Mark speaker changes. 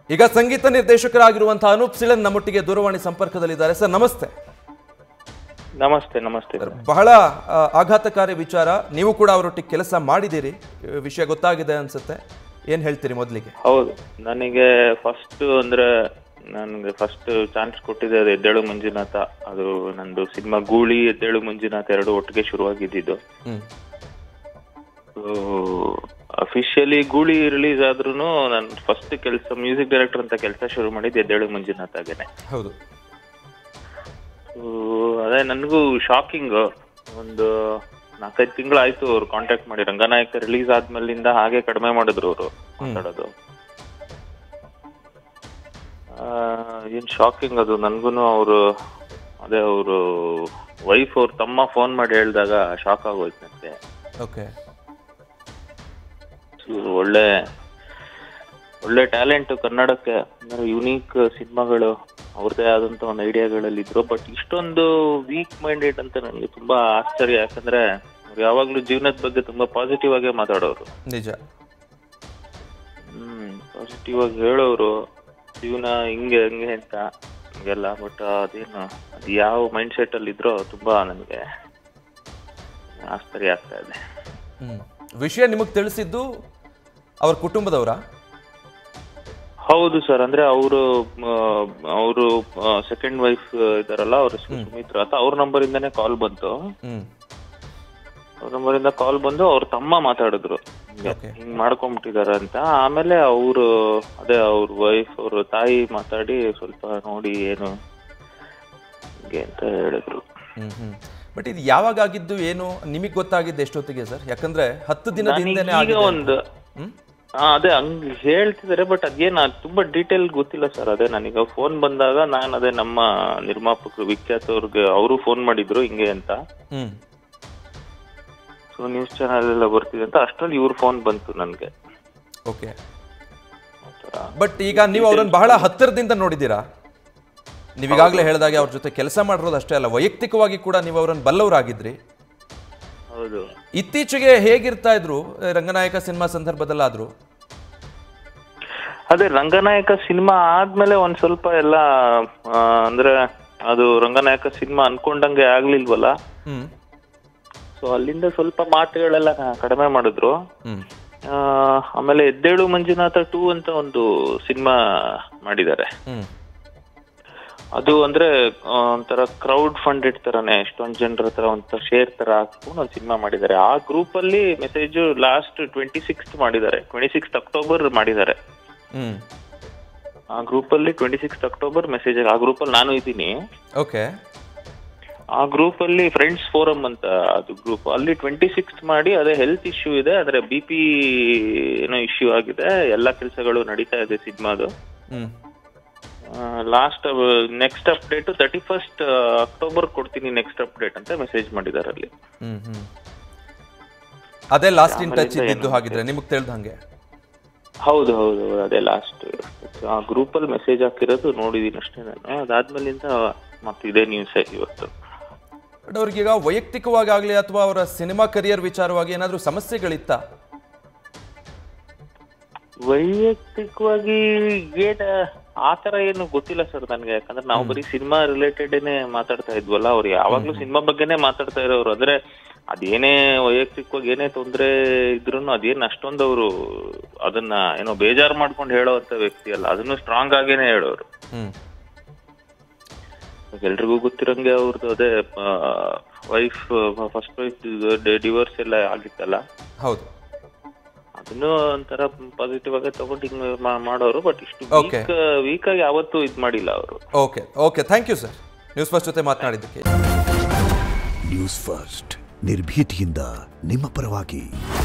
Speaker 1: ಈಗ ಸಂಗೀತ ನಿರ್ದೇಶಕರಾಗಿರುವಂತಹ ಅನೂಪ್ ಸಿಳನ್ ನಮ್ಮೊಟ್ಟಿಗೆ ದೂರವಾಣಿ ಸಂಪರ್ಕದಲ್ಲಿದ್ದಾರೆ ಸರ್ ನಮಸ್ತೆ
Speaker 2: ನಮಸ್ತೆ ನಮಸ್ತೆ
Speaker 1: ಸರ್, ಬಹಳ ಆ, ಆಘಾತಕಾರಿ ವಿಚಾರ ನೀವು ಕೂಡ ಅವರೊಟ್ಟಿಗೆ ಕೆಲಸ ಮಾಡಿದ್ದೀರಿ ಈ ವಿಷಯ ಗೊತ್ತಾಗಿದೆ ಅನ್ಸುತ್ತೆ ಏನ್ ಹೇಳ್ತೀರಿ ಮೊದಲಿಗೆ
Speaker 2: ಹೌದು ನನಗೆ ಫಸ್ಟ್ ಅಂದ್ರೆ ನನಗೆ ಫಸ್ಟ್ ಚಾನ್ಸ್ ಕೊಟ್ಟಿದೆ ಅದು ಎದ್ದೇಳು ಮಂಜುನಾಥ ಅದು ನಂದು ಸಿನಿಮಾ ಗೂಳಿ ಎದ್ದೇಳು ಮಂಜುನಾಥ ಎರಡು ಒಟ್ಟಿಗೆ ಶುರುವಾಗಿದ್ದು
Speaker 1: ಹ್ಮ್
Speaker 2: ಅಫಿಷಿಯಲಿ ಗೂಳಿ ರಿಲೀಸ್ ಆದ್ರೂ ನಾನು ಫಸ್ಟ್ ಕೆಲಸ ಮ್ಯೂಸಿಕ್ ಡೈರೆಕ್ಟರ್ ಅಂತ ಕೆಲಸ ಶುರು ಮಾಡಿದ್ದು ಎದ್ದೇಳು ಮಂಜುನಾಥ್ ಆಗೇನೆ
Speaker 1: ಹೌದು
Speaker 2: So, ಅದೇ ನನಗೂ ಶಾಕಿಂಗ್ ಒಂದು ನಾಲ್ಕೈದು ತಿಂಗಳಾಯ್ತು ಅವ್ರು ಕಾಂಟ್ಯಾಕ್ಟ್ ಮಾಡಿ ರಂಗನಾಯಕ ರಿಲೀಸ್ ಆದ್ಮೇಲಿಂದ ಹಾಗೆ ಕಡಿಮೆ ಮಾಡಿದ್ರು ಅವರು ಮಾತಾಡೋದು ಆ, ಏನ್ ಶಾಕಿಂಗ್ ಅದು ನನ್ಗೂ ಅವರು ಅದೇ ಅವರು ವೈಫ್ ಅವ್ರ ತಮ್ಮ ಫೋನ್ ಮಾಡಿ ಹೇಳಿದಾಗ ಶಾಕ್ ಆಗೋಯ್ತು ನನಗೆ
Speaker 1: ಓಕೆ
Speaker 2: ಒಳ್ಳೆ ಒಳ್ಳೆ ಟ್ಯಾಲೆಂಟ್ ಕನ್ನಡಕ್ಕೆ ಅಂದ್ರೆ ಯುನೀಕ್ ಸಿನಿಮಾಗಳು ಅವ್ರದೇ ಆದಂತ ಒಂದು ಐಡಿಯಾಗಳಲ್ಲಿ ಇದ್ರು ಬಟ್ ಇಷ್ಟೊಂದು ವೀಕ್ ಮೈಂಡೆಡ್ ಅಂತ ನನಗೆ ತುಂಬಾ ಆಶ್ಚರ್ಯ ಯಾಕಂದ್ರೆ ಅವ್ರು ಯಾವಾಗ್ಲೂ ಜೀವನದ ಬಗ್ಗೆ ತುಂಬಾ ಪಾಸಿಟಿವ್ ಆಗೇ ಮಾತಾಡೋರು
Speaker 1: ನಿಜ
Speaker 2: ಹ್ಮ್ ಪಾಸಿಟಿವ್ ಆಗಿ ಹೇಳೋರು ಜೀವನ ಹಿಂಗೆ ಹಂಗೆ ಅಂತ ಹಂಗೆಲ್ಲ ಬಟ್ ಅದೇನು ಅದು ಯಾವ ಮೈಂಡ್ ಸೆಟ್ ಅಲ್ಲಿ ಇದ್ರೋ ತುಂಬಾ ನನಗೆ ಆಶ್ಚರ್ಯ ಆಗ್ತಾ ಇದೆ
Speaker 1: ಹ್ಮ್ ವಿಷಯ ನಿಮಗೆ ತಿಳಿಸಿದ್ದು ಅವ್ರ ಕುಟುಂಬದವರ
Speaker 2: ಹೌದು ಸರ್ ಅಂದ್ರೆ ಅವರು ಅವರು ಸೆಕೆಂಡ್ ವೈಫ್ ಇದಾರಲ್ಲ ಅವ್ರ ಹೆಸರು ಸುಮಿತ್ರ ಅಂತ ಅವ್ರ ನಂಬರ್ ಇಂದಾನೆ ಕಾಲ್ ಬಂತು
Speaker 1: ಹ್ಮ್
Speaker 2: ಅವ್ರ ನಂಬರ್ ಇಂದ ಕಾಲ್ ಬಂದು ಅವ್ರ ತಮ್ಮ ಮಾತಾಡಿದ್ರು ಹಿಂಗೆ,
Speaker 1: Okay.
Speaker 2: ಹಿಂಗ್ ಮಾಡ್ಕೊಂಬಿಟ್ಟಿದಾರ ಅಂತ ಆಮೇಲೆ ಅವರು ಅದೇ ಅವ್ರ ವೈಫ್ ಅವ್ರ ತಾಯಿ ಮಾತಾಡಿ ಸ್ವಲ್ಪ ನೋಡಿ ಏನು ಹಿಂಗೆ ಅಂತ ಹೇಳಿದ್ರು
Speaker 1: ಹ್ಮ್ ಹ್ಮ್ ಬಟ್ ಇದು ಯಾವಾಗ ಆಗಿದ್ದು ಏನು ನಿಮಗೆ ಗೊತ್ತಾಗಿದ್ದು ಎಷ್ಟೊತ್ತಿಗೆ ಸರ್ ಯಾಕಂದ್ರೆ ಹತ್ತು ದಿನದ ಹಿಂದೆನೆ
Speaker 2: ನನಗೆ ಈಗ
Speaker 1: ಆಗಿದೆ
Speaker 2: ಒಂದು
Speaker 1: ಹ್ಮ್
Speaker 2: ಆ, ಅದೇ ಹಂಗ್ ಹೇಳ್ತಿದ್ದಾರೆ ಬಟ್ ಅದೇನ್ ಅದ್ ತುಂಬಾ ಡೀಟೇಲ್ ಗೊತ್ತಿಲ್ಲ ಸರ್ ಅದೇ ನನಗೆ ಫೋನ್ ಬಂದಾಗ ನಾನು ಅದೇ ನಮ್ಮ ನಿರ್ಮಾಪಕರು ವಿಖ್ಯಾತ್ ಅವ್ರಿಗೆ ಅವರು ಫೋನ್ ಮಾಡಿದ್ರು ಹಿಂಗೆ ಅಂತ
Speaker 1: ಹ್ಮ್
Speaker 2: ಸೊ ನ್ಯೂಸ್ ಚಾನಲ್ ಎಲ್ಲ ಬರ್ತಿದೆ ಅಂತ ಅಷ್ಟ್ರಲ್ಲಿ ಇವ್ರ ಫೋನ್ ಬಂತು ನನ್ಗೆ
Speaker 1: ಓಕೆ
Speaker 2: ಆ ಥರ.
Speaker 1: ಬಟ್ ಈಗ ನೀವು ಅವ್ರನ್ನ ಬಹಳ ಹತ್ತಿರದಿಂದ ನೋಡಿದ್ದೀರಾ ನೀವೀಗಾಗಲೇ ಹೇಳಿದಾಗೆ ಅವ್ರ ಜೊತೆ ಕೆಲಸ ಮಾಡಿರೋದು ಅಷ್ಟೇ ಅಲ್ಲ ವೈಯಕ್ತಿಕವಾಗಿ ಕೂಡ ನೀವು ಅವ್ರನ್ನ ಬಲ್ಲವರಾಗಿದ್ರಿ
Speaker 2: ಹೌದು
Speaker 1: ಇತ್ತೀಚೆಗೆ ಹೇಗಿರ್ತಾ ಇದ್ರು ಆ, ರಂಗನಾಯಕ ಸಿನಿಮಾ ಸಂದರ್ಭದಲ್ಲಾದ್ರು
Speaker 2: ಅದೇ ರಂಗನಾಯಕ ಸಿನಿಮಾ ಆದ್ಮೇಲೆ ಒಂದ್ ಸ್ವಲ್ಪ ಎಲ್ಲ ಆ, ಅಂದ್ರೆ ಅದು ರಂಗನಾಯಕ ಸಿನಿಮಾ ಅನ್ಕೊಂಡಂಗೆ ಆಗ್ಲಿಲ್ವಲ್ಲ
Speaker 1: ಹ್ಮ್
Speaker 2: ಸೊ ಅಲ್ಲಿಂದ ಸ್ವಲ್ಪ ಮಾತುಗಳೆಲ್ಲ ಕಡಿಮೆ ಮಾಡಿದ್ರು
Speaker 1: ಹ್ಮ್
Speaker 2: ಆ, ಆಮೇಲೆ ಎದ್ದೇಳು ಮಂಜುನಾಥ ಟೂ ಅಂತ ಒಂದು ಸಿನಿಮಾ ಮಾಡಿದ್ದಾರೆ
Speaker 1: ಹ್ಮ್
Speaker 2: ಅದು ಅಂದ್ರೆ ಆ, ಒಂಥರ ಕ್ರೌಡ್ ಫಂಡೆಡ್ ತರನೇ ಎಷ್ಟೊಂದ್ ಜನರ ಹತ್ರ ಒಂಥರ ಶೇರ್ ತರ ಹಾಕ್ಕೊಂಡು ಒಂದು ಸಿನಿಮಾ ಮಾಡಿದ್ದಾರೆ ಆ ಗ್ರೂಪ್ ಅಲ್ಲಿ ಮೆಸೇಜ್ ಲಾಸ್ಟ್ ಟ್ವೆಂಟಿ ಸಿಕ್ಸ್ ಮಾಡಿದ್ದಾರೆ ಟ್ವೆಂಟಿ ಸಿಕ್ಸ್ ಅಕ್ಟೋಬರ್ ಮಾಡಿದ್ದಾರೆ
Speaker 1: ಹ್ಮ್
Speaker 2: ಆ ಗ್ರೂಪ್ ಅಲ್ಲಿ ಟ್ವೆಂಟಿ ಸಿಕ್ಸ್ ಅಕ್ಟೋಬರ್ ಮೆಸೇಜ್ ಆ ಗ್ರೂಪ್ ಅಲ್ಲಿ ನಾನು ಇದ್ದೀನಿ
Speaker 1: ಓಕೆ
Speaker 2: ಆ ಗ್ರೂಪ್ ಅಲ್ಲಿ ಫ್ರೆಂಡ್ಸ್ ಫೋರಮ್ ಅಂತ ಅದು ಗ್ರೂಪ್ ಅಲ್ಲಿ ಟ್ವೆಂಟಿ ಸಿಕ್ಸ್ ಮಾಡಿ ಅದೇ ಹೆಲ್ತ್ ಇಶ್ಯೂ ಇದೆ ಅದ್ರ ಬಿ ಪಿ ಏನೋ ಇಶ್ಯೂ ಆಗಿದೆ ಎಲ್ಲಾ ಕೆಲಸಗಳು ನಡೀತಾ ಇದೆ ಸಿನಿಮಾದು
Speaker 1: ಹ್ಮ್
Speaker 2: last next update thirty first October ಕೊಡ್ತೀನಿ ನೆಕ್ಸ್ಟ್ ಅಪ್ಡೇಟ್ ಅಂತ ಮೆಸೇಜ್ ಮಾಡಿದ್ದಾರೆ ಅಲ್ಲಿ
Speaker 1: ಹ್ಮ್ ಹ್ಮ್ ಅದೇ ಲಾಸ್ಟ್ ಇನ್ ಟಚ್
Speaker 2: ಆಮೇಲಿಂದ
Speaker 1: ಇದ್ದಿದ್ದು
Speaker 2: ಏನು
Speaker 1: ಹಾಗಿದ್ರೆ ನಿಮಗೆ ತಿಳಿದ ಹಂಗೆ
Speaker 2: ಹೌದು ಹೌದು ಅದೇ ಲಾಸ್ಟ್ ಆ ಗ್ರೂಪ್ ಅಲ್ಲಿ ಮೆಸೇಜ್ ಹಾಕಿರೋದು ನೋಡಿದೀನಿ ಅಷ್ಟೇ ನಾನು ಅದಾದ್ಮೇಲಿಂದ ಮತ್ತೆ ಇದೇ ನ್ಯೂಸ್ ಇವತ್ತು
Speaker 1: ಬಟ್ ಅವ್ರಿಗೀಗ ವೈಯಕ್ತಿಕವಾಗಿ ಆಗಲಿ ಅಥವಾ ಅವರ ಸಿನಿಮಾ ಕರಿಯರ್ ವಿಚಾರವಾಗಿ ಏನಾದರೂ ಸಮಸ್ಯೆಗಳಿತ್ತಾ
Speaker 2: ವೈಯಕ್ತಿಕವಾಗಿ ಏನ ಆತರ ಏನು ಗೊತ್ತಿಲ್ಲ ಸರ್ ನನ್ಗೆ ಯಾಕಂದ್ರೆ ನಾವು ಬರೀ ಸಿನಿಮಾ ರಿಲೇಟೆಡ್ನೇ ಮಾತಾಡ್ತಾ ಇದ್ವಲ್ಲ ಅವ್ರು ಯಾವಾಗ್ಲೂ ಸಿನಿಮಾ ಬಗ್ಗೆನೇ ಮಾತಾಡ್ತಾ ಇರೋರು ಅಂದ್ರೆ ಅದೇನೇ ವೈಯಕ್ತಿಕವಾಗಿ ಏನೇ ತೊಂದ್ರೆ ಇದ್ರು ಅದೇನ್ ಅಷ್ಟೊಂದು ಅವರು ಅದನ್ನ ಏನೋ ಬೇಜಾರ್ ಮಾಡ್ಕೊಂಡು ಹೇಳೋವಂತ ವ್ಯಕ್ತಿ ಅಲ್ಲ ಅದನ್ನು ಸ್ಟ್ರಾಂಗ್ ಆಗೇನೆ ಹೇಳೋರು
Speaker 1: ಹ್ಮ್
Speaker 2: ಎಲ್ರಿಗೂ ಗೊತ್ತಿರಂಗೆ ಅವ್ರದ್ದು ಅದೇ ವೈಫ್ ಫಸ್ಟ್ ವೈಫ್ ಡಿವೋರ್ಸ್ ಎಲ್ಲ ಆಗಿತ್ತಲ್ಲ
Speaker 1: ಹೌದು
Speaker 2: ಅದನ್ನು ಒಂಥರ ಪಾಸಿಟಿವ್ ಆಗಿ ತಗೊಂಡು ಹಿಂಗ್ ಮಾ- ಮಾಡೋರು ಬಟ್ ಇಷ್ಟು
Speaker 1: Okay.
Speaker 2: ವೀಕ್ ವೀಕ್ ಆಗಿ ಯಾವತ್ತೂ ಇದ್ ಮಾಡಿಲ್ಲ ಅವರು
Speaker 1: okay okay thank you sir News First ಜೊತೆ ಮಾತನಾಡಿದ್ದಕ್ಕೆ
Speaker 3: ನ್ಯೂಸ್ ಫಸ್ಟ್ ನಿರ್ಭೀತಿಯಿಂದ ನಿಮ್ಮ ಪರವಾಗಿ